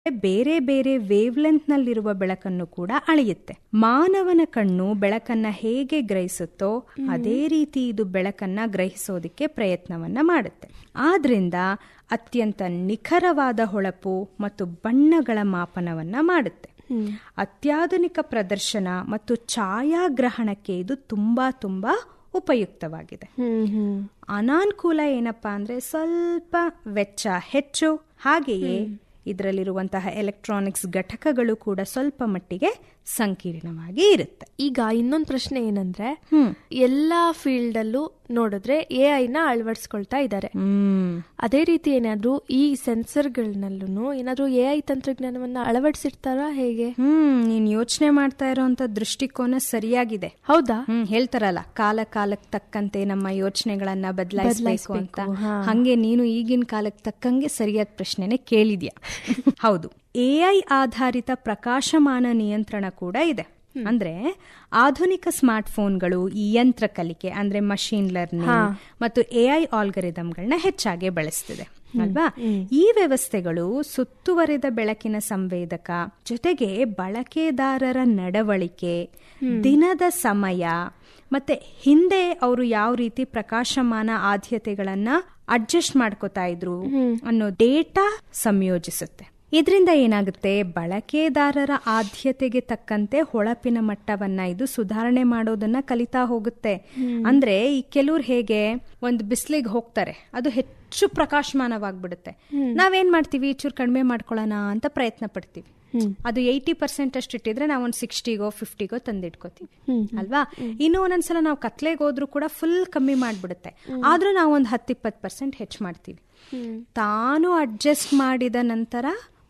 ಬೇರೆ ಬೇರೆ ವೇವ್ಲೆಂತ್ ನಲ್ಲಿರುವ ಬೆಳಕನ್ನು ಕೂಡ ಅಳೆಯುತ್ತೆ ಮಾನವನ ಕಣ್ಣು ಬೆಳಕನ್ನ ಹೇಗೆ ಗ್ರಹಿಸುತ್ತೋ ಅದೇ ರೀತಿ ಇದು ಬೆಳಕನ್ನ ಗ್ರಹಿಸೋದಕ್ಕೆ ಪ್ರಯತ್ನವನ್ನ ಮಾಡುತ್ತೆ ಆದ್ರಿಂದ ಅತ್ಯಂತ ನಿಖರವಾದ ಹೊಳಪು ಮತ್ತು ಬಣ್ಣಗಳ ಮಾಪನವನ್ನ ಮಾಡುತ್ತೆ ಅತ್ಯಾಧುನಿಕ ಪ್ರದರ್ಶನ ಮತ್ತು ಛಾಯಾಗ್ರಹಣಕ್ಕೆ ಇದು ತುಂಬಾ ತುಂಬಾ ಉಪಯುಕ್ತವಾಗಿದೆ ಅನಾನುಕೂಲ ಏನಪ್ಪಾ ಅಂದ್ರೆ ಸ್ವಲ್ಪ ವೆಚ್ಚ ಹೆಚ್ಚು ಹಾಗೆಯೇ ಇದರಲ್ಲಿರುವಂತಹ ಎಲೆಕ್ಟ್ರಾನಿಕ್ಸ್ ಘಟಕಗಳು ಕೂಡ ಸ್ವಲ್ಪ ಮಟ್ಟಿಗೆ ಸಂಕೀರ್ಣವಾಗಿ ಇರುತ್ತೆ ಈಗ ಇನ್ನೊಂದು ಪ್ರಶ್ನೆ ಏನಂದ್ರೆ ಎಲ್ಲಾ ಫೀಲ್ಡ್ ಅಲ್ಲೂ ನೋಡಿದ್ರೆ ಎ ಐನ ಅಳವಡಿಸ್ಕೊಳ್ತಾ ಇದ್ದಾರೆ ಹ್ಮ್ ಅದೇ ರೀತಿ ಏನಾದ್ರೂ ಈ ಸೆನ್ಸರ್ಗಳನ್ನಲ್ಲೂ ಏನಾದ್ರೂ ಎ ಐ ತಂತ್ರಜ್ಞಾನವನ್ನ ಅಳವಡಿಸಿರ್ತಾರಾ ಹೇಗೆ ಹ್ಮ್ ನೀನ್ ಯೋಚನೆ ಮಾಡ್ತಾ ಇರೋಂತ ದೃಷ್ಟಿಕೋನ ಸರಿಯಾಗಿದೆ ಹೌದಾ ಹ್ಮ್ ಹೇಳ್ತಾರಲ್ಲ ಕಾಲ ಕಾಲಕ್ಕೆ ತಕ್ಕಂತೆ ನಮ್ಮ ಯೋಚನೆಗಳನ್ನ ಬದಲಾಯಿಸಬೇಕು ಅಂತ ಬದ್ಲಾಯಿಸ್ಬೇಕು, ಹಾ. ಹಂಗೆ ನೀನು ಈಗಿನ ಕಾಲಕ್ಕೆ ತಕ್ಕಂಗೆ ಸರಿಯಾದ ಪ್ರಶ್ನೆನೆ ಕೇಳಿದ್ಯಾ ಹೌದು ಎಐ ಆಧಾರಿತ ಪ್ರಕಾಶಮಾನ ನಿಯಂತ್ರಣ ಕೂಡ ಇದೆ ಅಂದ್ರೆ ಆಧುನಿಕ ಸ್ಮಾರ್ಟ್ ಫೋನ್ಗಳು ಈ ಯಂತ್ರ ಕಲಿಕೆ ಅಂದ್ರೆ ಮಷೀನ್ ಲರ್ನಿಂಗ್ ಮತ್ತು ಎಐ ಆಲ್ಗರಿದಮ್ಗಳನ್ನ ಹೆಚ್ಚಾಗಿ ಬಳಸ್ತಿದೆ ಅಲ್ವಾ ಈ ವ್ಯವಸ್ಥೆಗಳು ಸುತ್ತುವರಿದ ಬೆಳಕಿನ ಸಂವೇದಕ ಜೊತೆಗೆ ಬಳಕೆದಾರರ ನಡವಳಿಕೆ ದಿನದ ಸಮಯ ಮತ್ತೆ ಹಿಂದೆ ಅವರು ಯಾವ ರೀತಿ ಪ್ರಕಾಶಮಾನ ಆದ್ಯತೆಗಳನ್ನ ಅಡ್ಜಸ್ಟ್ ಮಾಡ್ಕೋತಾ ಇದ್ರು ಅನ್ನೋ ಡೇಟಾ ಸಂಯೋಜಿಸುತ್ತೆ ಇದರಿಂದ ಏನಾಗುತ್ತೆ ಬಳಕೆದಾರರ ಆದ್ಯತೆಗೆ ತಕ್ಕಂತೆ ಹೊಳಪಿನ ಮಟ್ಟವನ್ನ ಇದು ಸುಧಾರಣೆ ಮಾಡೋದನ್ನ ಕಲಿತಾ ಹೋಗುತ್ತೆ ಅಂದ್ರೆ ಈ ಕೆಲವ್ರು ಹೇಗೆ ಒಂದು ಬಿಸಿಲಿಗೆ ಹೋಗ್ತಾರೆ ಅದು ಹೆಚ್ಚು ಪ್ರಕಾಶಮಾನವಾಗ್ಬಿಡುತ್ತೆ ನಾವೇನ್ ಮಾಡ್ತೀವಿ ಚೂರು ಕಡಿಮೆ ಮಾಡ್ಕೊಳ್ಳೋಣ ಅಂತ ಪ್ರಯತ್ನ ಪಡ್ತೀವಿ ಅದು ಏಯ್ಟಿ ಪರ್ಸೆಂಟ್ ಅಷ್ಟು ಇಟ್ಟಿದ್ರೆ ನಾವು ಒಂದು ಸಿಕ್ಸ್ಟಿಗೋ ಫಿಫ್ಟಿಗೋ ತಂದಿಟ್ಕೋತೀವಿ ಅಲ್ವಾ ಇನ್ನು ಒಂದೊಂದ್ಸಲ ನಾವು ಕತ್ಲೆಗೆ ಹೋದ್ರು ಕೂಡ ಫುಲ್ ಕಮ್ಮಿ ಮಾಡ್ಬಿಡುತ್ತೆ ಆದ್ರೂ ನಾವು ಒಂದು ಹತ್ತಿಪ್ಪತ್ತು ಪರ್ಸೆಂಟ್ ಹೆಚ್ಚು ಮಾಡ್ತೀವಿ ತಾನು ಅಡ್ಜಸ್ಟ್ ಮಾಡಿದ ನಂತರ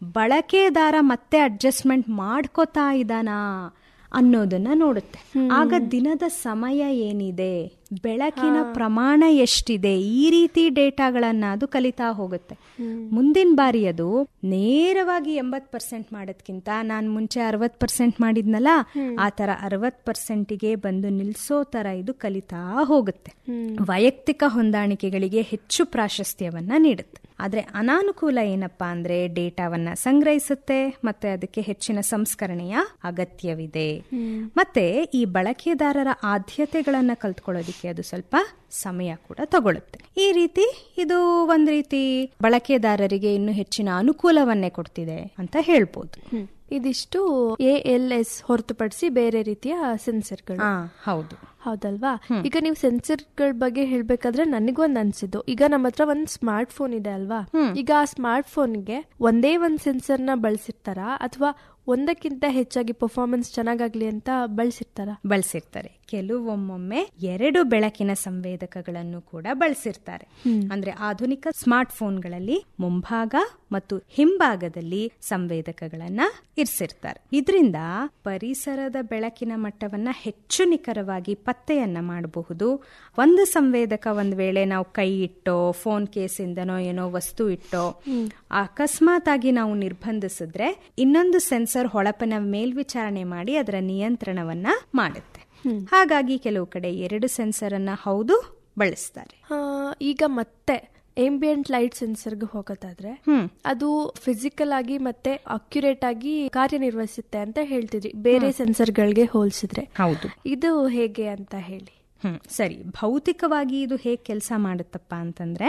ಬಳಕೆದಾರ ಮತ್ತೆ ಅಡ್ಜಸ್ಟ್ಮೆಂಟ್ ಮಾಡ್ಕೋತಾ ಇದ್ದಾನಾ ಅನ್ನೋದನ್ನ ನೋಡುತ್ತೆ ಆಗ ದಿನದ ಸಮಯ ಏನಿದೆ ಬೆಳಕಿನ ಪ್ರಮಾಣ ಎಷ್ಟಿದೆ ಈ ರೀತಿ ಡೇಟಾಗಳನ್ನ ಅದು ಕಲಿತಾ ಹೋಗುತ್ತೆ ಮುಂದಿನ ಬಾರಿ ಅದು ನೇರವಾಗಿ ಎಂಬತ್ ಪರ್ಸೆಂಟ್ ಮಾಡೋದ್ಕಿಂತ ನಾನು ಮುಂಚೆ ಅರವತ್ ಪರ್ಸೆಂಟ್ ಮಾಡಿದ್ನಲ್ಲ ಆ ತರ ಅರವತ್ ಪರ್ಸೆಂಟಿಗೆ ಬಂದು ನಿಲ್ಸೋ ತರ ಇದು ಕಲಿತಾ ಹೋಗುತ್ತೆ ವೈಯಕ್ತಿಕ ಹೊಂದಾಣಿಕೆಗಳಿಗೆ ಹೆಚ್ಚು ಪ್ರಾಶಸ್ತ್ಯವನ್ನ ನೀಡುತ್ತೆ ಆದ್ರೆ ಅನಾನುಕೂಲ ಏನಪ್ಪಾ ಅಂದ್ರೆ ಡೇಟಾವನ್ನ ಸಂಗ್ರಹಿಸುತ್ತೆ ಮತ್ತೆ ಅದಕ್ಕೆ ಹೆಚ್ಚಿನ ಸಂಸ್ಕರಣೆಯ ಅಗತ್ಯವಿದೆ ಮತ್ತೆ ಈ ಬಳಕೆದಾರರ ಆದ್ಯತೆಗಳನ್ನ ಕಲ್ತ್ಕೊಳ್ಳೋದಿಕ್ಕೆ ಅದು ಸ್ವಲ್ಪ ಸಮಯ ಕೂಡ ತಗೊಳುತ್ತೆ ಈ ರೀತಿ ಇದು ಒಂದ್ ರೀತಿ ಬಳಕೆದಾರರಿಗೆ ಇನ್ನು ಹೆಚ್ಚಿನ ಅನುಕೂಲವನ್ನೇ ಕೊಡ್ತಿದೆ ಅಂತ ಹೇಳ್ಬೋದು ಇದಿಷ್ಟು ಎ ಎಲ್ ಎಸ್ ಹೊರತುಪಡಿಸಿ ಬೇರೆ ರೀತಿಯ ಸೆನ್ಸರ್ಗಳು ಹಾ ಹೌದು ಹೌದಲ್ವಾ ಈಗ ನೀವು ಸೆನ್ಸರ್ಗಳ ಬಗ್ಗೆ ಹೇಳ್ಬೇಕಾದ್ರೆ ನನಗೊಂದು ಅನ್ಸಿದ್ದು ಈಗ ನಮ್ಮ ಹತ್ರ ಒಂದ್ ಸ್ಮಾರ್ಟ್ ಫೋನ್ ಇದೆ ಅಲ್ವಾ ಈಗ ಆ ಸ್ಮಾರ್ಟ್ ಫೋನ್ಗೆ ಒಂದೇ ಒಂದ್ ಸೆನ್ಸರ್ ನ ಬಳಸಿರ್ತಾರಾ ಅಥವಾ ಒಂದಕ್ಕಿಂತ ಹೆಚ್ಚಾಗಿ ಪರ್ಫಾರ್ಮೆನ್ಸ್ ಚೆನ್ನಾಗಾಗ್ಲಿ ಅಂತ ಬಳಸಿರ್ತಾರ ಬಳಸಿರ್ತಾರೆ ಕೆಲವೊಮ್ಮೊಮ್ಮೆ ಎರಡು ಬೆಳಕಿನ ಸಂವೇದಕಗಳನ್ನು ಕೂಡ ಬಳಸಿರ್ತಾರೆ ಅಂದ್ರೆ ಆಧುನಿಕ ಸ್ಮಾರ್ಟ್ ಫೋನ್ಗಳಲ್ಲಿ ಮುಂಭಾಗ ಮತ್ತು ಹಿಂಭಾಗದಲ್ಲಿ ಸಂವೇದಕಗಳನ್ನ ಇರಿಸಿರ್ತಾರೆ ಇದರಿಂದ ಪರಿಸರದ ಬೆಳಕಿನ ಮಟ್ಟವನ್ನ ಹೆಚ್ಚು ನಿಖರವಾಗಿ ಪತ್ತೆಯನ್ನ ಮಾಡಬಹುದು ಒಂದು ಸಂವೇದಕ ಒಂದ್ ವೇಳೆ ನಾವು ಕೈ ಇಟ್ಟೋ ಫೋನ್ ಕೇಸಿಂದನೋ ಏನೋ ವಸ್ತು ಇಟ್ಟೋ ಅಕಸ್ಮಾತ್ ಆಗಿ ನಾವು ನಿರ್ಬಂಧಿಸಿದ್ರೆ ಇನ್ನೊಂದು ಸೆನ್ಸರ್ ಹೊಳಪಿನ ಮೇಲ್ವಿಚಾರಣೆ ಮಾಡಿ ಅದರ ನಿಯಂತ್ರಣವನ್ನ ಮಾಡುತ್ತೆ ಹಾಗಾಗಿ ಕೆಲವು ಕಡೆ ಎರಡು ಸೆನ್ಸರ್ ಅನ್ನ ಹೌದು ಬಳಸ್ತಾರೆ ಆ, ಈಗ ಮತ್ತೆ ಎಂಬಿಯಂಟ್ ಲೈಟ್ ಸೆನ್ಸರ್ಗೆ ಹೋಗೋದಾದ್ರೆ ಹ್ಮ್ ಅದು ಫಿಸಿಕಲ್ ಆಗಿ ಮತ್ತೆ ಅಕ್ಯುರೇಟ್ ಆಗಿ ಕಾರ್ಯನಿರ್ವಹಿಸುತ್ತೆ ಅಂತ ಹೇಳ್ತಿದ್ರಿ ಬೇರೆ ಸೆನ್ಸರ್ಗಳಿಗೆ ಹೋಲಿಸಿದ್ರೆ ಹೌದು ಇದು ಹೇಗೆ ಅಂತ ಹೇಳಿ ಹ್ಮ್ ಸರಿ ಭೌತಿಕವಾಗಿ ಇದು ಹೇಗೆ ಕೆಲಸ ಮಾಡುತ್ತಪ್ಪ ಅಂತಂದ್ರೆ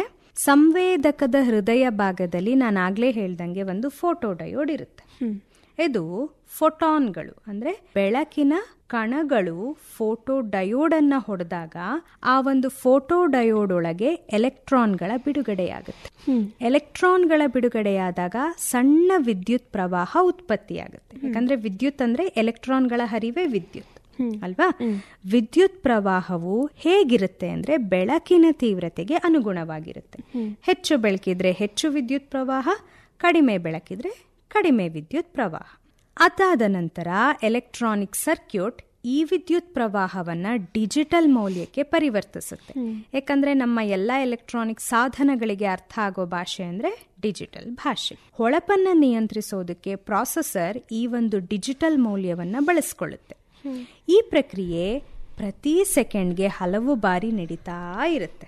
ಸಂವೇದಕದ ಹೃದಯ ಭಾಗದಲ್ಲಿ ನಾನು ಆಗ್ಲೇ ಹೇಳ್ದಂಗೆ ಒಂದು ಫೋಟೋ ಡಯೋಡ್ ಇರುತ್ತೆ ಇದು ಫೋಟಾನ್ಗಳು ಅಂದ್ರೆ ಬೆಳಕಿನ ಕಣಗಳು ಫೋಟೋ ಡಯೋಡ್ ಅನ್ನ ಹೊಡೆದಾಗ ಆ ಒಂದು ಫೋಟೋ ಡಯೋಡ್ ಒಳಗೆ ಎಲೆಕ್ಟ್ರಾನ್ಗಳ ಬಿಡುಗಡೆಯಾಗುತ್ತೆ ಎಲೆಕ್ಟ್ರಾನ್ಗಳ ಬಿಡುಗಡೆಯಾದಾಗ ಸಣ್ಣ ವಿದ್ಯುತ್ ಪ್ರವಾಹ ಉತ್ಪತ್ತಿಯಾಗುತ್ತೆ ಯಾಕಂದ್ರೆ ವಿದ್ಯುತ್ ಅಂದ್ರೆ ಎಲೆಕ್ಟ್ರಾನ್ಗಳ ಹರಿವೇ ವಿದ್ಯುತ್ ಅಲ್ವಾ ವಿದ್ಯುತ್ ಪ್ರವಾಹವು ಹೇಗಿರುತ್ತೆ ಅಂದ್ರೆ ಬೆಳಕಿನ ತೀವ್ರತೆಗೆ ಅನುಗುಣವಾಗಿರುತ್ತೆ ಹೆಚ್ಚು ಬೆಳಕಿದ್ರೆ ಹೆಚ್ಚು ವಿದ್ಯುತ್ ಪ್ರವಾಹ ಕಡಿಮೆ ಬೆಳಕಿದ್ರೆ ಕಡಿಮೆ ವಿದ್ಯುತ್ ಪ್ರವಾಹ ಅದಾದ ನಂತರ ಎಲೆಕ್ಟ್ರಾನಿಕ್ ಸರ್ಕ್ಯೂಟ್ ಈ ವಿದ್ಯುತ್ ಪ್ರವಾಹವನ್ನ ಡಿಜಿಟಲ್ ಮೌಲ್ಯಕ್ಕೆ ಪರಿವರ್ತಿಸುತ್ತೆ ಯಾಕಂದ್ರೆ ನಮ್ಮ ಎಲ್ಲಾ ಎಲೆಕ್ಟ್ರಾನಿಕ್ ಸಾಧನಗಳಿಗೆ ಅರ್ಥ ಆಗೋ ಭಾಷೆ ಅಂದ್ರೆ ಡಿಜಿಟಲ್ ಭಾಷೆ ಹೊಳಪನ್ನ ನಿಯಂತ್ರಿಸೋದಕ್ಕೆ ಪ್ರಾಸೆಸರ್ ಈ ಒಂದು ಡಿಜಿಟಲ್ ಮೌಲ್ಯವನ್ನ ಬಳಸ್ಕೊಳ್ಳುತ್ತೆ ಈ ಪ್ರಕ್ರಿಯೆ ಪ್ರತಿ ಸೆಕೆಂಡ್ಗೆ ಹಲವು ಬಾರಿ ನಡೀತಾ ಇರುತ್ತೆ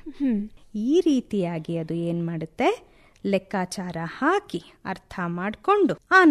ಈ ರೀತಿಯಾಗಿ ಅದು ಏನ್ ಮಾಡುತ್ತೆ ಲೆಕ್ಕಾಚಾರ ಹಾಕಿ ಅರ್ಥ ಮಾಡಿಕೊಂಡು ಆ